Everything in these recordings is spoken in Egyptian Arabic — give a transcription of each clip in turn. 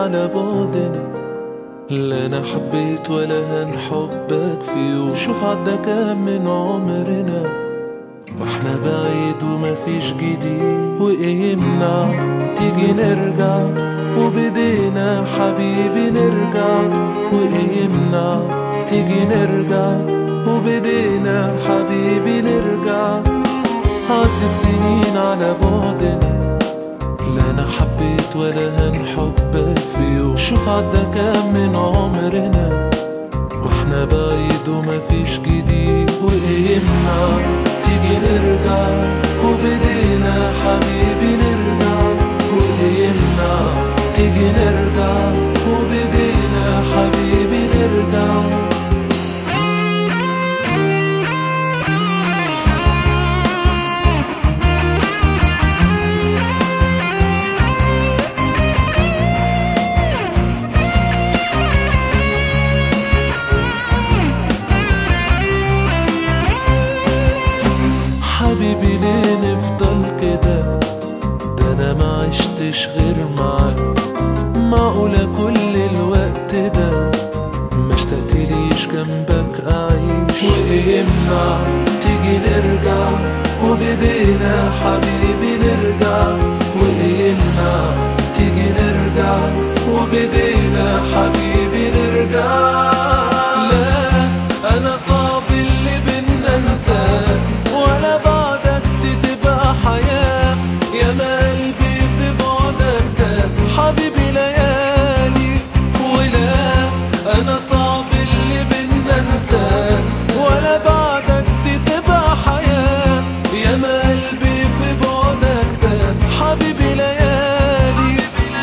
على بعدنا لا انا حبيت ولا هنحبك في يوم شوف عدى كام من عمرنا واحنا بعيد ومفيش جديد وايه يمنع تيجي نرجع وبدينا حبيبي نرجع وايه يمنع تيجي نرجع وبدينا حبيبي نرجع عدت سنين على بعدنا لا انا حبيت ولا هنحبك في يوم شوف عدى كام من عمرنا واحنا بعيد ومفيش جديد وايه يمنع تيجي نرجع وبدينا حبيبي نرجع وايه يمنع تيجي نرجع وبدينا حبيبي نرجع حبيبي ليه نفضل كده ده انا ما عشتش غير معاك معقولة كل الوقت ده ما اشتقتليش جنبك اعيش وايه يمنع تيجي نرجع وبدينا حبيبي نرجع وايه يمنع تيجي نرجع وبدينا حبيبي نرجع لا انا صعب اللي بينا انساك ولا بعدك دي تبقى حياة يا ما قلبي في بعدك ده حبيبي ليالي ولا انا صعب اللي بينا انساك ولا بعدك دي تبقى حياة يا ما قلبي في بعدك ده حبيبي ليالي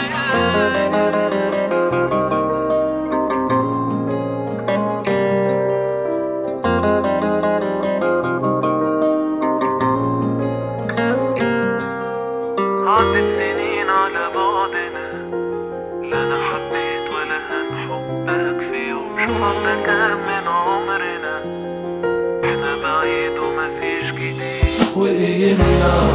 عدت سنين على بعدنا لا انا حبيت ولا هنحبك في يوم شوف عدى كام من عمرنا احنا بعيد ومفيش جديد وايه يمنع